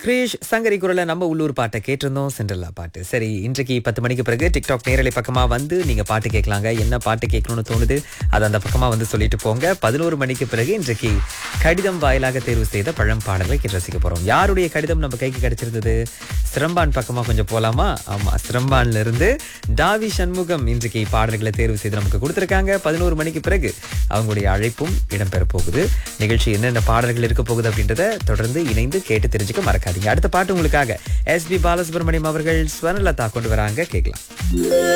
கிரீஷ் சங்கரி குரல நம்ம உள்ளூர் பாட்டை கேட்டிருந்தோம் சென்ட்ரல்லா பாட்டு சரி இன்றைக்கு பத்து மணிக்கு பிறகு டிக்டாக் நேரலை பக்கமா வந்து நீங்க பாட்டு கேட்கலாங்க என்ன பாட்டு கேட்கணும்னு தோணுது அதை அந்த பக்கமா வந்து சொல்லிட்டு போங்க பதினோரு மணிக்கு பிறகு இன்றைக்கு கடிதம் வாயிலாக தேர்வு செய்த பழம் பாடல்களை கேட்டு ரசிக்க போறோம் யாருடைய கடிதம் நம்ம கைக்கு கிடைச்சிருந்தது சிரம்பான் பக்கமா கொஞ்சம் போலாமா ஆமா சிரம்பான்ல இருந்து டாவி சண்முகம் இன்றைக்கு பாடல்களை தேர்வு செய்து நமக்கு கொடுத்திருக்காங்க பதினோரு மணிக்கு பிறகு அவங்களுடைய அழைப்பும் இடம்பெற போகுது நிகழ்ச்சி என்னென்ன பாடல்கள் இருக்க போகுது அப்படின்றத தொடர்ந்து இணைந்து கேட்டு தெரிஞ்சுக்க மறக்காதீங்க அடுத்த பாட்டு உங்களுக்காக எஸ் பி பாலசுப்ரமணியம் அவர்கள் ஸ்வர்ணலதா கொண்டு வராங்க கேட்கலாம்